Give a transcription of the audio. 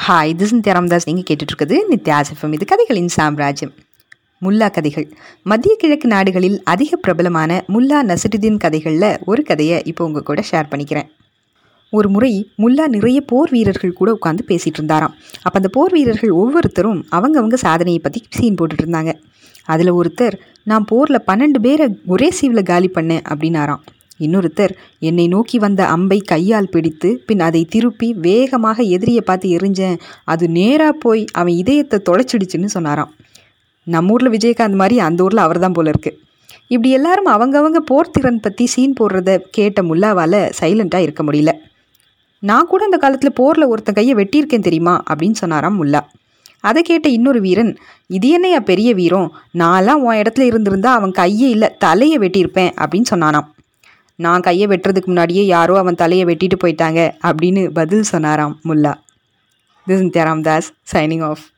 hi this Nithya Ramadoss நீங்கள் கேட்டுட்ருக்குது நித்யாசஃபம் இது கதைகளின் சாம்ராஜ்யம் முல்லா கதைகள் மத்திய கிழக்கு நாடுகளில் அதிக பிரபலமான முல்லா நசருதீன் கதைகளில் ஒரு கதையை இப்போ உங்கள் கூட ஷேர் பண்ணிக்கிறேன் ஒரு முறை முல்லா நிறைய போர் வீரர்கள் கூட உட்காந்து பேசிகிட்டு இருந்தாராம் அப்போ அந்த போர் வீரர்கள் ஒவ்வொருத்தரும் அவங்கவங்க சாதனையை பற்றி சீன் போட்டுட்டு இருந்தாங்க அதில் ஒருத்தர் நான் போரில் பன்னெண்டு பேரை ஒரே சீவில் காலி பண்ணேன் அப்படின்னாராம் இன்னொருத்தர் என்னை நோக்கி வந்த அம்பை கையால் பிடித்து பின் அதை திருப்பி வேகமாக எதிரியை பார்த்து எரிஞ்சேன் அது நேராக போய் அவன் இதயத்தை தொலைச்சிடுச்சுன்னு சொன்னாராம் நம்ம ஊரில் விஜயகாந்த் மாதிரி அந்த ஊரில் அவர் தான் போல இருக்கு இப்படி எல்லாரும் அவங்கவங்க போர் திறன் பற்றி சீன் போடுறத கேட்ட முல்லாவால் சைலண்ட்டாக இருக்க முடியல நான் கூட அந்த காலத்தில் போரில் ஒருத்தன் கையை வெட்டியிருக்கேன் தெரியுமா அப்படின்னு சொன்னாராம் முல்லா அதை கேட்ட இன்னொரு வீரன் இது என்னையா பெரிய வீரம் நான்லாம் உன் இடத்துல இருந்திருந்தா அவன் கையே இல்லை தலையை வெட்டியிருப்பேன் அப்படின்னு சொன்னானாம் நான் கையை வெட்டுறதுக்கு முன்னாடியே யாரோ அவன் தலையை வெட்டிட்டு போயிட்டாங்க அப்படின்னு பதில் சொன்னாராம் முல்லா this in Ramdas signing of